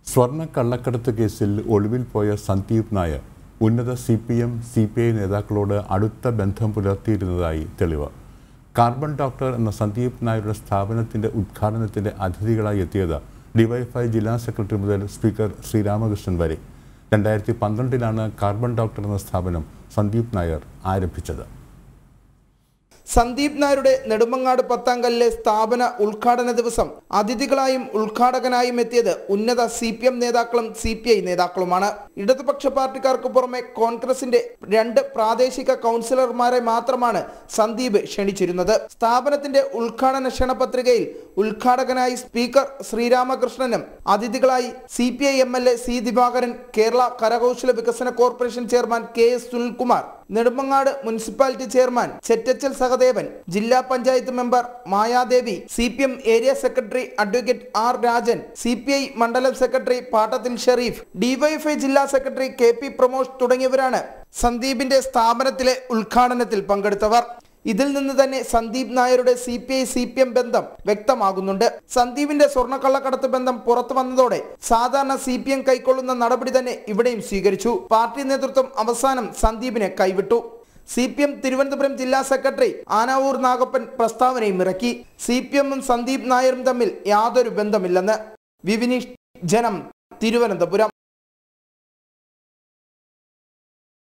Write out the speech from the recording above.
സ്വർണ്ണ കള്ളക്കടത്ത് കേസിൽ ഒളിവിൽ പോയ സന്ദീപ് നായർ ഉന്നത C P M C P I നേതാക്കളോട് അടുത്ത ബന്ധം പുലർത്തിയിരുന്നതായി തെളിവ് കാർബൺ ഡോക്ടർ എന്ന സന്ദീപ് നായരുടെ സ്ഥാപനത്തിന്റെ ഉദ്ഘാടനത്തിന്റെ അതിഥികളായി എത്തിയത് ഡിവൈഎഫ്ഐ ജില്ലാ സെക്രട്ടറി മുതൽ സ്പീക്കർ ശ്രീരാമകൃഷ്ണൻ വരെ രണ്ടായിരത്തി പന്ത്രണ്ടിലാണ് കാർബൺ ഡോക്ടർ എന്ന സ്ഥാപനം സന്ദീപ് നായർ ആരംഭിച്ചത് സന്ദീപ് നായരുടെ നെടുമങ്ങാട് പത്താങ്കല്ലിലെ സ്ഥാപന ഉദ്ഘാടന ദിവസം അതിഥികളായും ഉദ്ഘാടകനായും എത്തിയത് ഉന്നത സി പി എം നേതാക്കളും സി പി ഐ നേതാക്കളുമാണ് ഇടതുപക്ഷ പാർട്ടിക്കാർക്ക് പുറമെ കോൺഗ്രസിന്റെ രണ്ട് പ്രാദേശിക കൗൺസിലർമാരെ മാത്രമാണ് സന്ദീപ് ക്ഷണിച്ചിരുന്നത് സ്ഥാപനത്തിന്റെ ഉദ്ഘാടന ക്ഷണപത്രികയിൽ ഉദ്ഘാടകനായി സ്പീക്കർ ശ്രീരാമകൃഷ്ണനും അതിഥികളായി C P I M L A C Divakaran Kerala കരകൗശല വികസന corporation chairman K S Sunilkumar Nedumangad municipality chairman Chettachal Sahadevan ജില്ലാ panchayat member Mayadevi C P M area secretary advocate R Rajan C P I മണ്ഡലം സെക്രട്ടറി പാട്ടത്തിൽ ഷെരീഫ് ഡിവൈഎഫ്ഐ ജില്ലാ സെക്രട്ടറി കെ പി പ്രമോഷ് തുടങ്ങിയവരാണ് സന്ദീപിന്റെ സ്ഥാപനത്തിലെ ഉദ്ഘാടനത്തിൽ പങ്കെടുത്തവർ ഇതിൽ നിന്ന് തന്നെ സന്ദീപ് നായരുടെ C P I C P M ബന്ധം വ്യക്തമാകുന്നുണ്ട് സന്ദീപിന്റെ സ്വർണ്ണക്കള്ളക്കടത്ത് ബന്ധം പുറത്തു വന്നതോടെ സാധാരണ സി പി എം കൈക്കൊള്ളുന്ന നടപടി തന്നെ ഇവിടെയും സ്വീകരിച്ചു പാർട്ടി നേതൃത്വം അവസാനം സന്ദീപിനെ കൈവിട്ടു സി പി എം തിരുവനന്തപുരം ജില്ലാ സെക്രട്ടറി ആനാവൂർ നാഗപ്പൻ പ്രസ്താവനയും ഇറക്കി സി പി എമ്മും സന്ദീപ് നായരും തമ്മിൽ യാതൊരു ബന്ധമില്ലെന്ന് വിവിനീഷ് ജനം തിരുവനന്തപുരം